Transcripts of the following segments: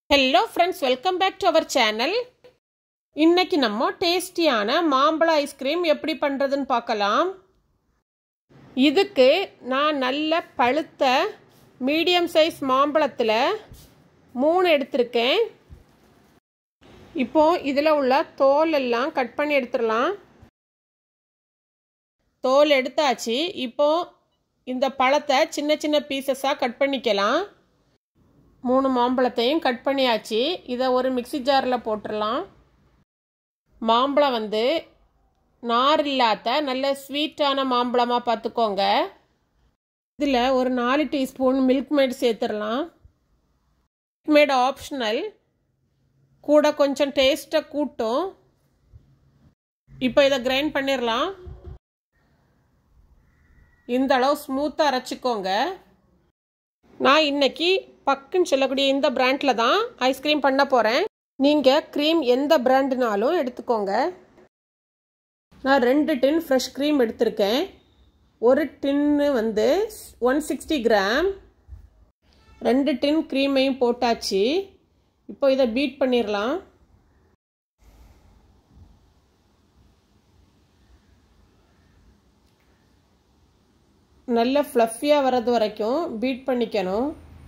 hello friends welcome back to our channel இன்னைக்கு நம்ம டேஸ்டியான மாம்பழ ஐஸ்கிரீம் எப்படி பண்ணுறதுன்னு பார்க்கலாம் இதுக்கு நான் நல்ல பழுத்த மீடியம் சைஸ் மாம்பழத்தில் மூணு எடுத்திருக்கேன் இப்போ இதில் உள்ள தோல் எல்லாம் கட் பண்ணி எடுத்துடலாம் தோல் எடுத்தாச்சு இப்போ இந்த பழத்தை சின்ன சின்ன பீசஸாக கட் பண்ணிக்கலாம் மூணு மாம்பழத்தையும் கட் பண்ணியாச்சு இதை ஒரு மிக்சி ஜாரில் போட்டுடலாம் மாம்பழம் வந்து நார் இல்லாத நல்ல ஸ்வீட்டான மாம்பழமாக பார்த்துக்கோங்க இதில் ஒரு நாலு டீஸ்பூன் மில்க் மேட் சேர்த்துடலாம் மில்க் மேட் ஆப்ஷனல் கூட கொஞ்சம் டேஸ்ட்டை கூட்டும் இப்போ இதை கிரைண்ட் பண்ணிடலாம் இந்த அளவு ஸ்மூத்தாக அரைச்சிக்கோங்க நான் இன்னைக்கு பக்குன்னு சொல்லக்கூடிய இந்த பிராண்டில் தான் ஐஸ்கிரீம் பண்ண போகிறேன் நீங்கள் க்ரீம் எந்த பிராண்டுனாலும் எடுத்துக்கோங்க நான் ரெண்டு டின் ஃப்ரெஷ் க்ரீம் எடுத்திருக்கேன் ஒரு டின்னு வந்து ஒன் சிக்ஸ்டி கிராம் ரெண்டு டின் க்ரீமையும் போட்டாச்சு இப்போ இதை பீட் பண்ணிடலாம் நல்ல ஃப்ளஃபியாக வர்றது வரைக்கும் பீட் பண்ணிக்கணும்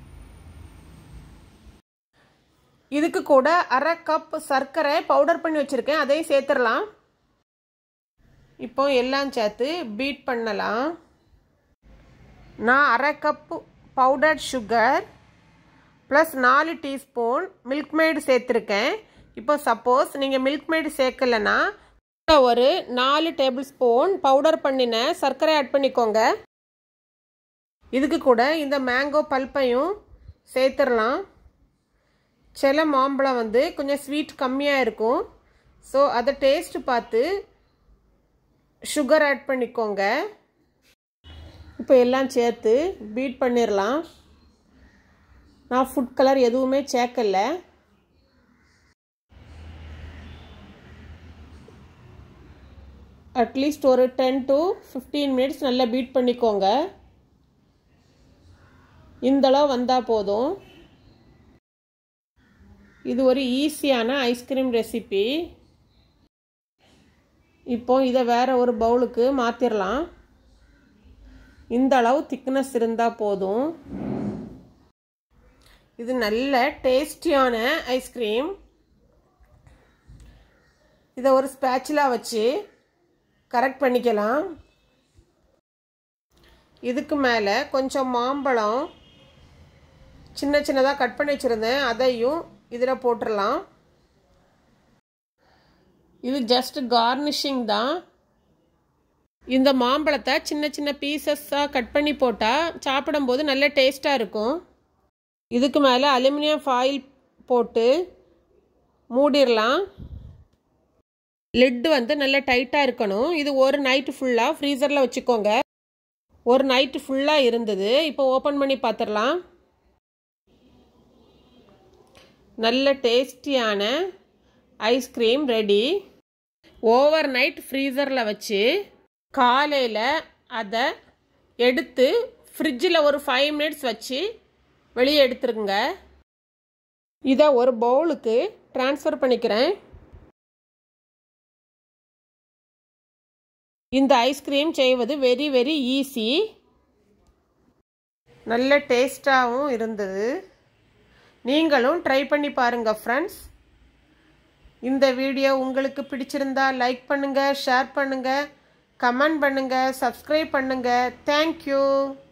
இதுக்கு கூட அரை கப் சர்க்கரை பவுடர் பண்ணி வச்சுருக்கேன் அதையும் சேர்த்துடலாம் இப்போ எல்லாம் சேர்த்து பீட் பண்ணலாம் நான் அரை கப்பு பவுடர் சுகர் ப்ளஸ் நாலு டீஸ்பூன் மில்க் மேடு சேர்த்துருக்கேன் இப்போ சப்போஸ் நீங்கள் மில்க் மேடு சேர்க்கலைன்னா ஒரு நாலு டேபிள் ஸ்பூன் பவுடர் பண்ணின சர்க்கரை ஆட் பண்ணிக்கோங்க இதுக்கு கூட இந்த மேங்கோ பல்ப்பையும் சேர்த்துடலாம் சில மாம்பழம் வந்து கொஞ்சம் ஸ்வீட் கம்மியாக இருக்கும் ஸோ அதை டேஸ்ட் பார்த்து சுகர் ஆட் பண்ணிக்கோங்க இப்போ எல்லாம் சேர்த்து பீட் பண்ணிடலாம் நான் ஃபுட் கலர் எதுவுமே சேர்க்கல அட்லீஸ்ட் ஒரு டென் டு ஃபிஃப்டீன் மினிட்ஸ் நல்லா பீட் பண்ணிக்கோங்க இந்தளவு வந்தால் போதும் இது ஒரு ஈஸியான ஐஸ்கிரீம் ரெசிபி இப்போ இதை வேறு ஒரு பவுலுக்கு மாற்றிடலாம் இந்த அளவு திக்னஸ் இருந்தால் போதும் இது நல்ல டேஸ்டியான ஐஸ்கிரீம் இதை ஒரு ஸ்பேச்சுலாக வச்சு கரெக்ட் பண்ணிக்கலாம் இதுக்கு மேலே கொஞ்சம் மாம்பழம் சின்ன சின்னதாக கட் பண்ணி வச்சுருந்தேன் அதையும் இதில் போட்டுடலாம் இது ஜஸ்ட் கார்னிஷிங் தான் இந்த மாம்பழத்தை சின்ன சின்ன பீசஸாக கட் பண்ணி போட்டால் சாப்பிடும்போது நல்ல டேஸ்ட்டாக இருக்கும் இதுக்கு மேலே அலுமினியம் ஃபாயில் போட்டு மூடிடலாம் லிட்டு வந்து நல்ல டைட்டாக இருக்கணும் இது ஒரு நைட்டு ஃபுல்லாக ஃப்ரீசரில் வச்சுக்கோங்க ஒரு நைட்டு ஃபுல்லாக இருந்தது இப்போ ஓப்பன் பண்ணி பார்த்துடலாம் நல்ல டேஸ்டியான ஐஸ்கிரீம் ரெடி ஓவர் நைட் ஃப்ரீசரில் வச்சு காலையில் அதை எடுத்து ஃப்ரிட்ஜில் ஒரு ஃபைவ் மினிட்ஸ் வச்சு வெளியே எடுத்துருங்க இதை ஒரு பவுலுக்கு ட்ரான்ஸ்ஃபர் பண்ணிக்கிறேன் இந்த ஐஸ்கிரீம் செய்வது வெரி வெரி ஈஸி நல்ல டேஸ்டாகவும் இருந்தது நீங்களும் ட்ரை பண்ணி பாருங்கள் ஃப்ரெண்ட்ஸ் இந்த வீடியோ உங்களுக்கு பிடிச்சிருந்தா லைக் பண்ணுங்கள் ஷேர் பண்ணுங்கள் கமெண்ட் பண்ணுங்கள் சப்ஸ்கிரைப் பண்ணுங்கள் தேங்க்யூ